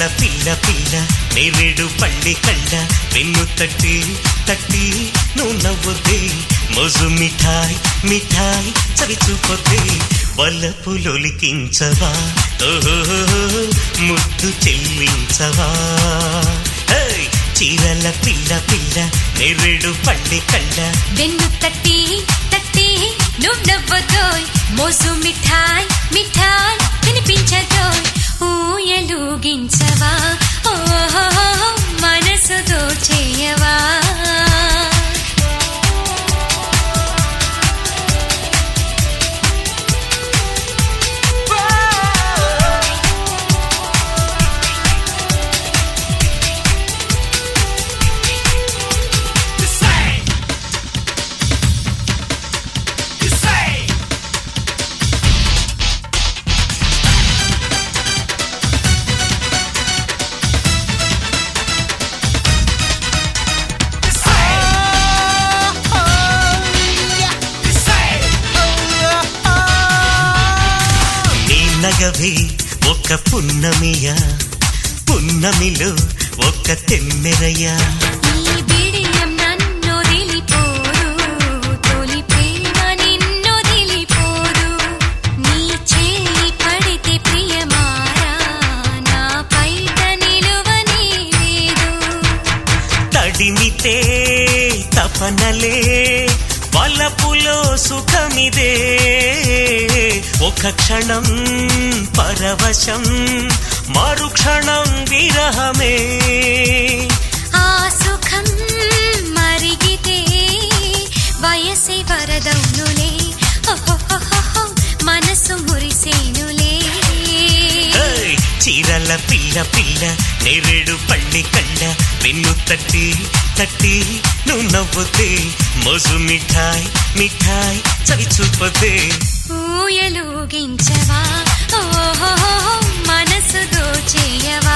పిల్ల పిల్ల నేరేడు పళ్ళి కళ్ళ వెన్ను తట్టి తట్టి నువ్వు నవ్వుతే మొజు మిఠాయ్ మిఠాయ్ చవి చూపొద్దే వల్లపు లొలికించవా ఓహో ముద్దు చెల్లించవా హే! చీరల పిల్ల పిల్ల నేరేడు పళ్ళి కళ్ళ వెన్ను తట్టి తట్టి నువ్వు నవ్వదోయ్ మోసు మిఠాయ్ మిఠాయ్ తినిపించదోయ్ ఊయలుగించవా ఓహో మనసు దోచేయవా నీ నగవే ఒక పున్నమియా పున్నమిలో ఒక తెమ్మెరయ్యా ఈ బిడియం నన్నొదిలిపోదు తొలి ప్రేమ నిన్నొదిలిపోదు నీ చేయి పడితే ప్రియమారా నా పైట నిలువనే లేదు తడిమితే తపనలే వలపులో సుఖమిదే ఒక క్షణం పరవశం మరుక్షణం విరహమే ఆ సుఖం మరిగితే వయసే వరదవునులే ఓహోహోహో, మనసు మురిసేనులే ఏయ్! చీరల పిల్ల పిల్ల నేరేడు పళ్ళి కళ్ళ వెన్ను తట్టి తట్టి నువ్వు నవ్వుతే మొజు మిఠాయ్ మిఠాయ్ చవి చూపదే ఊయలుగించవా ఓహో మనసు దోచేయవా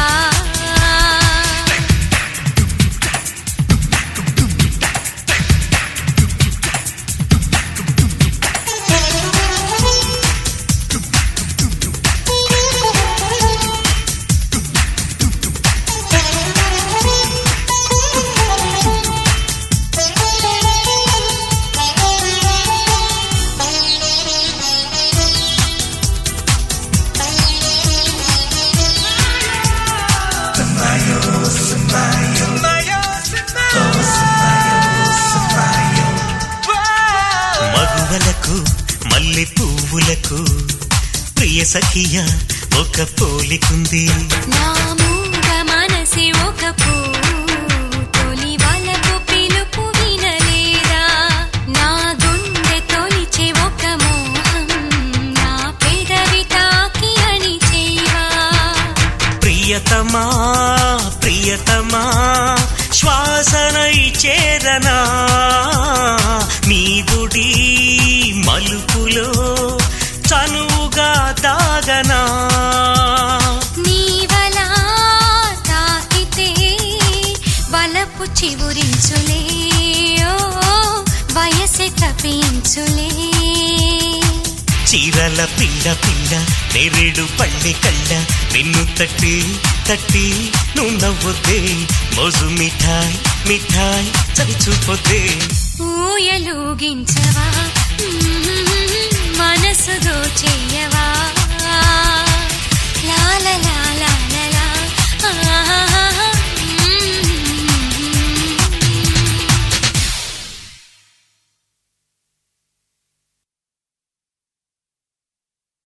మగువలకు మల్లె పువ్వులకు ప్రియ సఖియ ఒక పోలికుంది నా మూగ మనసి ఒక పూ తొలి వలపు పిలుపు వినలేదా నా గుండె తొలిచే ఒక మోహం నా పెదవి తాకి అని చేయవా ప్రియతమా ప్రియతమా శ్వాసనై చేరనా నీ గుడి మలుపులో చనువుగా దాగనా నీవలా తాకితే వలపు చివురించులే ఓ వయసె తప్పించులే చీరల పిల్ల పిల్ల నేరేడు పళ్ళి కళ్ళ వెన్ను తట్టి తట్టి నువ్వు నవ్వుతే మోజు మిఠాయ్ మిఠాయ్ చవి చూపొద్దే ఊయలుగించవా